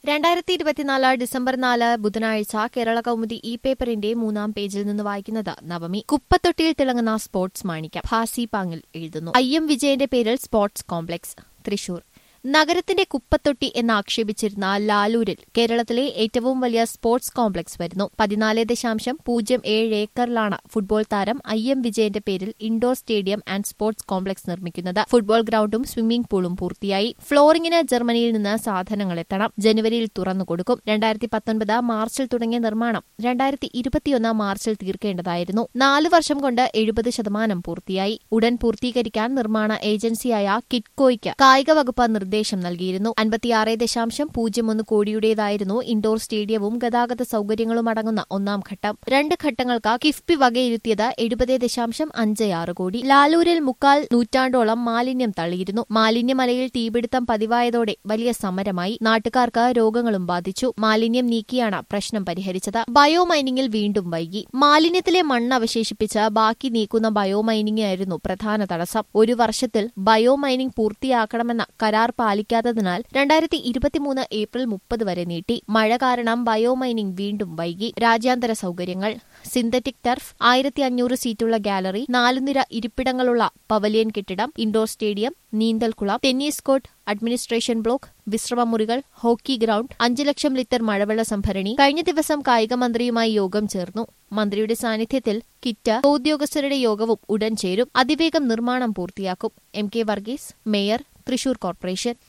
രണ്ടായിരത്തി ഇരുപത്തിനാല് ഡിസംബർ നാല് ബുധനാഴ്ച കേരള കൗമുദി ഇ പേപ്പറിന്റെ മൂന്നാം പേജിൽ നിന്ന് വായിക്കുന്നത് നവമി കുപ്പത്തൊട്ടിയിൽ തിളങ്ങുന്ന സ്പോർട്സ് മാണിക്യം ഭാസി പാങ്ങിൽ എഴുതുന്നു ഐ എം വിജയന്റെ പേരിൽ സ്പോർട്സ് കോംപ്ലക്സ് തൃശൂർ നഗരത്തിന്റെ കുപ്പത്തൊട്ടി എന്ന് ആക്ഷേപിച്ചിരുന്ന ലാലൂരിൽ കേരളത്തിലെ ഏറ്റവും വലിയ സ്പോർട്സ് കോംപ്ലക്സ് വരുന്നു പതിനാല് ദശാംശം പൂജ്യം ഏഴ് ഏക്കറിലാണ് ഫുട്ബോൾ താരം ഐ എം വിജയന്റെ പേരിൽ indoor stadium and sports complex നിർമ്മിക്കുന്നത് ഫുട്ബോൾ ഗ്രൌണ്ടും സ്വിമ്മിംഗ് പൂളും പൂർത്തിയായി ഫ്ലോറിംഗിന് ജർമ്മനിയിൽ നിന്ന് സാധനങ്ങൾ എത്തണം ജനുവരിയിൽ തുറന്നു കൊടുക്കും രണ്ടായിരത്തി പത്തൊൻപത് മാർച്ചിൽ തുടങ്ങിയ നിർമ്മാണം രണ്ടായിരത്തി ഇരുപത്തിയൊന്ന് മാർച്ചിൽ തീർക്കേണ്ടതായിരുന്നു നാല് വർഷം കൊണ്ട് എഴുപത് ശതമാനം പൂർത്തിയായി ഉടൻ പൂർത്തീകരിക്കാൻ നിർമ്മാണ ഏജൻസിയായ കിറ്റ്കോയ്ക്ക് കായിക വകുപ്പ് നിർദ്ദേശം നൽകിയിരുന്നു അൻപത്തിയാറ് ദശാംശം പൂജ്യം ഒന്ന് കോടിയുടേതായിരുന്നു ഇൻഡോർ സ്റ്റേഡിയവും ഗതാഗത സൌകര്യങ്ങളും അടങ്ങുന്ന ഒന്നാം ഘട്ടം രണ്ട് ഘട്ടങ്ങൾക്ക് കിഫ്ബി വകയിരുത്തിയത് എഴുപത് ദശാംശം അഞ്ച് ആറ് കോടി ലാലൂരിൽ മുക്കാൽ നൂറ്റാണ്ടോളം മാലിന്യം തള്ളിയിരുന്നു മാലിന്യമലയിൽ തീപിടുത്തം പതിവായതോടെ വലിയ സമരമായി നാട്ടുകാർക്ക് രോഗങ്ങളും ബാധിച്ചു മാലിന്യം നീക്കിയാണ് പ്രശ്നം പരിഹരിച്ചത് ബയോ മൈനിങ്ങിൽ വീണ്ടും വൈകി മാലിന്യത്തിലെ മണ്ണ് അവശേഷിപ്പിച്ച് ബാക്കി നീക്കുന്ന ബയോ മൈനിംഗ് ആയിരുന്നു പ്രധാന തടസ്സം ഒരു വർഷത്തിൽ ബയോ മൈനിംഗ് പൂർത്തിയാക്കണമെന്ന കരാർ പാലിക്കാത്തതിനാൽ രണ്ടായിരത്തി ഇരുപത്തിമൂന്ന് ഏപ്രിൽ മുപ്പത് വരെ നീട്ടി മഴ കാരണം ബയോ മൈനിംഗ് വീണ്ടും വൈകി രാജ്യാന്തര സൌകര്യങ്ങൾ സിന്തറ്റിക് ടർഫ് ആയിരത്തി അഞ്ഞൂറ് സീറ്റുള്ള ഗാലറി നാലുനിര ഇരിപ്പിടങ്ങളുള്ള പവലിയൻ കെട്ടിടം ഇൻഡോർ സ്റ്റേഡിയം നീന്തൽക്കുളം ടെന്നീസ് കോർട്ട് അഡ്മിനിസ്ട്രേഷൻ ബ്ലോക്ക് വിശ്രമമുറികൾ ഹോക്കി ഗ്രൌണ്ട് അഞ്ചു ലക്ഷം ലിറ്റർ മഴവെള്ള സംഭരണി കഴിഞ്ഞ ദിവസം കായിക മന്ത്രിയുമായി യോഗം ചേർന്നു മന്ത്രിയുടെ സാന്നിധ്യത്തിൽ കിറ്റ് ഉദ്യോഗസ്ഥരുടെ യോഗവും ഉടൻ ചേരും അതിവേഗം നിർമ്മാണം പൂർത്തിയാക്കും M K Varghese mayor Thrissur corporation